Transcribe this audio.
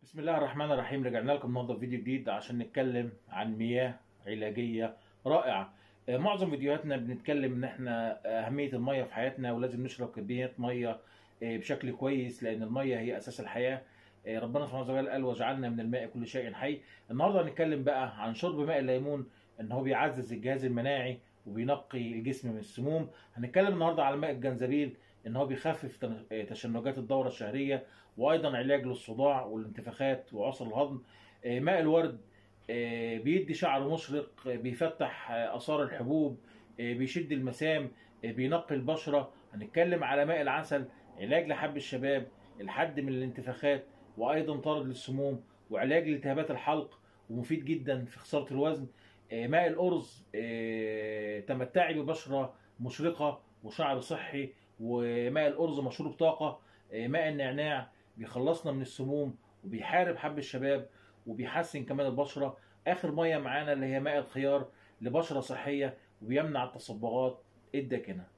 بسم الله الرحمن الرحيم رجعنا لكم النهارده في فيديو جديد عشان نتكلم عن مياه علاجيه رائعه آه، معظم فيديوهاتنا بنتكلم ان احنا اهميه الميه في حياتنا ولازم نشرب كميات ميه آه، بشكل كويس لان الميه هي اساس الحياه آه، ربنا سبحانه وتعالى قال وجعلنا من الماء كل شيء حي النهارده هنتكلم بقى عن شرب ماء الليمون ان هو بيعزز الجهاز المناعي وبينقي الجسم من السموم هنتكلم النهارده على ماء الجنزبيل ان هو بيخفف تن- تشنجات الدوره الشهريه وايضا علاج للصداع والانتفاخات وعسر الهضم آه، ماء الورد آه، بيدي شعر مشرق آه، بيفتح آه، اثار الحبوب آه، بيشد المسام آه، بينقي البشره هنتكلم على ماء العسل علاج لحب الشباب الحد من الانتفاخات وايضا طرد للسموم وعلاج لالتهابات الحلق ومفيد جدا في خساره الوزن آه، ماء الارز آه، تمتعي ببشره مشرقه وشعر صحي وماء الارز مشروب طاقه آه، ماء النعناع بيخلصنا من السموم وبيحارب حب الشباب وبيحسن كمان البشره اخر ميه معانا اللي هي ماء الخيار لبشره صحيه وبيمنع التصبغات الداكنه